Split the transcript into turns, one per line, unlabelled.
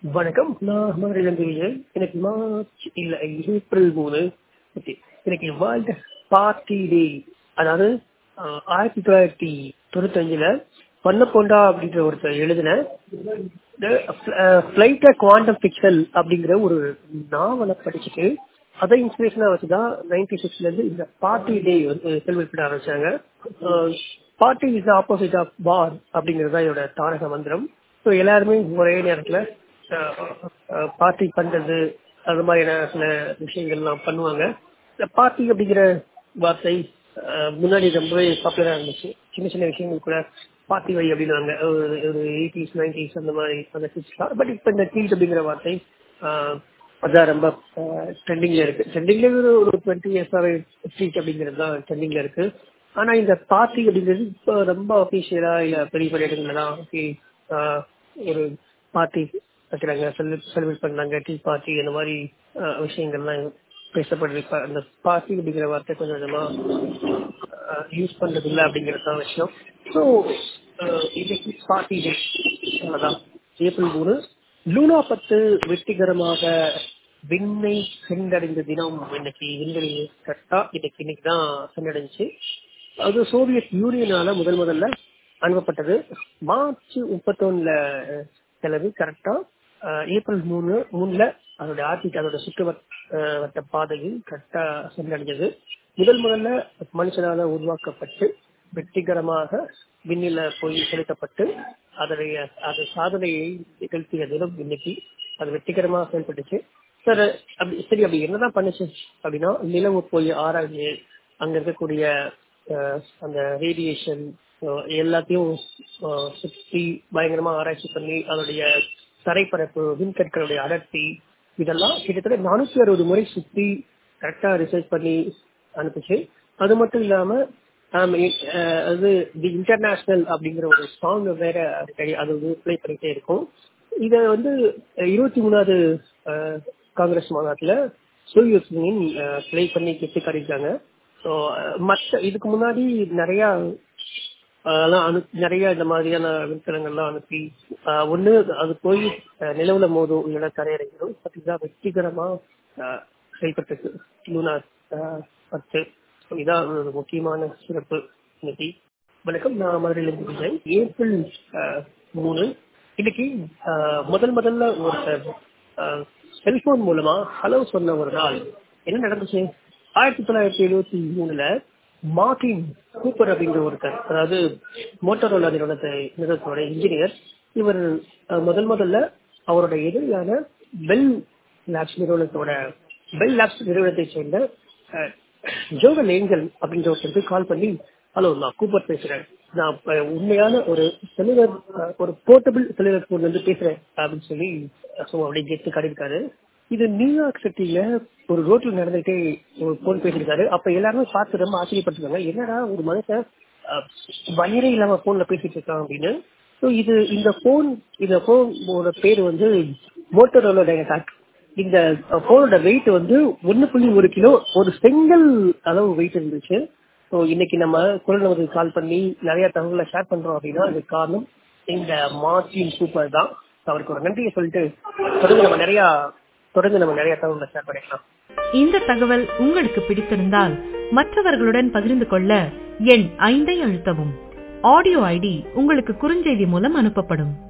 வணக்கம் நான் மதுரையிலிருந்து விஜய் எனக்கு மார்ச் இல்ல ஏப்ரல் மூணு ஓகே எனக்கு வேர்ல்டு பார்ட்டி டே அதாவது ஆஹ், ஆயிரத்தி தொள்ளாயிரத்தி தொண்ணூத்தஞ்சுல பொன்னப்பொண்டா அப்படின்ற ஒருத்தர் எழுதின ஃபிளைட் குவாண்டம் பிக்சல் அப்படிங்கிற ஒரு நாவலை படிச்சுட்டு அதை இன்ஸ்பிரேஷனா வச்சுதான் நைன்டி சிக்ஸ்ல இருந்து இந்த பார்ட்டி டே வந்து செலிப்ரேட் பண்ண ஆரம்பிச்சாங்க party is opposite of bar அப்படிங்கிறது தான் இதோட தாரக மந்திரம் ஸோ எல்லாருமே ஒரே நேரத்துல பார்ட்டி பண்றது அது மாதிரியான சில விஷயங்கள்லாம் பண்ணுவாங்க இந்த பார்ட்டி அப்படிங்கிற வார்த்தை அஹ், முன்னாடி ரொம்பவே பாப்புலரா இருந்துச்சு சின்ன சின்ன விஷயங்கள் கூட பார்ட்டி வை அப்படின்னாங்க ஒரு- ஒரு எயிட்டிஸ் நைன்டிஸ் அந்த மாதிரி அந்த சிக்ஸ் பட் இப்போ இந்த ட்ரீட் அப்படிங்கிற வார்த்தை அஹ், அதான் ரொம்ப ட்ரெண்டிங்ல இருக்கு ட்ரெண்டிங்ல ஒரு ஒரு டுவெண்ட்டி இயர்ஸாவே ட்ரீட் அப்படிங்கிறது தான் ட்ரெண்டிங்ல இருக்கு ஆனா இந்த பார்ட்டி அப்படிங்கிறது இப்போ ரொம்ப அபிஷியலா இல்ல பெரிய பெரிய இடங்கள்லாம் okay, ஆஹ், ஒரு பார்ட்டி வைக்கிறாங்க செலிப்ரேட் பண்ணாங்க டீ பார்ட்டி அந்த மாதிரி ஆஹ், விஷயங்கள்லாம் பேசப்படுது இப்ப அந்த பார்ட்டி அப்படிங்கிற வார்த்தை கொஞ்சம் கொஞ்சமா யூஸ் பண்றது இல்லை அப்படிங்கிறது தான் விஷயம் ஸோ இன்னைக்கு பார்ட்டி டே அதான் ஏப்ரல் மூணு லூனா பத்து வெற்றிகரமாக விண்ணை சென்றடைந்த தினம் இன்னைக்கு விண்வெளி கட்டா இன்னைக்கு இன்னைக்கு தான் சென்றடைஞ்சுச்சு அது சோவியத் யூனியனால முதல் முதல்ல அனுப்பப்பட்டது மார்ச் முப்பத்தொன்னுல செலவு கரெக்டா ஏப்ரல் மூணு மூணுல அதோட ஆர்டிக் அதோட சுற்றுவட்ட அஹ், வட்ட பாதையில் கரெக்டா சென்றடைஞ்சது முதல் முதல்ல மனுஷனால உருவாக்கப்பட்டு வெற்றிகரமாக விண்ணில போய் செலுத்தப்பட்டு அதனுடைய அது சாதனையை நிகழ்த்திய தினம் இன்னைக்கு அது வெற்றிகரமாக செயல்பட்டுச்சு சார் அப்படி சரி அப்படி என்னதான் பண்ணுச்சு அப்படின்னா நிலவு போய் ஆராய்ஞ்சு அங்க இருக்கக்கூடிய அஹ், அந்த ரேடியேஷன் எல்லாத்தையும் அஹ், சுற்றி பயங்கரமா ஆராய்ச்சி பண்ணி அதனுடைய தரைப்பரப்பு விண்கற்களுடைய அடர்த்தி இதெல்லாம் கிட்டத்தட்ட நானூத்தி அறுபது முறை சுத்தி கரெக்டா ரிசர்ச் பண்ணி அனுப்புச்சு அது மட்டும் இல்லாம ஆம், இ- அஹ், அது தி இன்டர்நேஷனல் அப்படிங்கிற ஒரு சாங் வேற அது- அது வந்து ப்ளே பண்ணிட்டே இருக்கும் இத வந்து இருபத்தி மூணாவது அஹ், காங்கிரஸ் மாநாட்டுல சோவியத் யூனியன் ப்ளே பண்ணி கெட்டு காட்டியிருக்காங்க ஸோ மற்ற இதுக்கு முன்னாடி நிறைய அதெல்லாம் அனு நிறைய இந்த மாதிரியான விண்கலங்கள்லாம் அனுப்பி ஆஹ் ஒண்ணு அது போய் ஆஹ் நிலவுல மோதும் இல்லைன்னா தரையிறங்கிடும் பட் இதான் வெற்றிகரமா ஆஹ் செயல்பட்டிருக்கு லூனா ஆஹ் பத்து So இதான் ஒரு முக்கியமான சிறப்பு இன்னைக்கு வணக்கம் நான் மதுரையிலிருந்து விஜய் ஏப்ரல் ஆஹ் மூணு இன்னைக்கு ஆஹ் முதல் முதல்ல ஒருத்தர் செல்போன் மூலமா ஹலோ சொன்ன ஒரு நாள் என்ன நடந்துச்சு ஆயிரத்தி தொள்ளாயிரத்தி எழுபத்தி மூணுல மார்டின் கூப்பர் அப்படிங்கிற ஒருத்தர் அதாவது மோட்டரோலா நிறுவனத்தை நிறுவனத்தோட இன்ஜினியர் இவர் அஹ், முதல் முதல்ல அவரோட எதிரியான பெல் லேப்ஸ் நிறுவனத்தோட பெல் லேப்ஸ் நிறுவனத்தை சேர்ந்த அஹ், ஜோகன் ஏஞ்சல் அப்படின்ற ஒருத்தருக்கு கால் பண்ணி ஹலோ நான் கூப்பர் பேசுறேன் நான் இப்ப உண்மையான ஒரு செலுலர் ஒரு போர்ட்டபிள் செலுலர் போன் வந்து பேசுறேன் அப்படின்னு சொல்லி ஸோ அப்படியே கெட்டு காட்டியிருக்காரு இது நியூயார்க் சிட்டில ஒரு ரோட்ல நடந்துகிட்டே ஒரு போன் பேசியிருக்காரு அப்ப எல்லாருமே பார்த்து ரொம்ப ஆச்சரியப்பட்டிருக்காங்க என்னடா ஒரு மனுஷன் அஹ், வயிறே இல்லாம போன்ல பேசிட்டு இருக்கான் அப்படின்னு ஸோ இது இந்த போன் இந்த போனோட பேர் வந்து மோட்டரோலோ டைனடாக் இந்த போனோட வெயிட் வந்து ஒன்னு புள்ளி ஒரு கிலோ ஒரு செங்கல் அளவு வெயிட் இருந்துச்சு ஸோ இன்னைக்கு நம்ம குரல் நமக்கு கால் பண்ணி நிறைய தகவல்களை ஷேர் பண்றோம் அப்படின்னா அதுக்கு காரணம் இந்த மார்டின் சூப்பர் தான் அவருக்கு ஒரு நன்றியை சொல்லிட்டு தொடர்ந்து நம்ம நிறைய தொடர்ந்து நம்ம நிறைய தகவல்களை ஷேர் பண்ணிக்கலாம்
இந்த தகவல் உங்களுக்கு பிடித்திருந்தால் மற்றவர்களுடன் பகிர்ந்து கொள்ள எண் ஐந்தை அழுத்தவும் ஆடியோ ஐடி உங்களுக்கு குறுஞ்செய்தி மூலம் அனுப்பப்படும்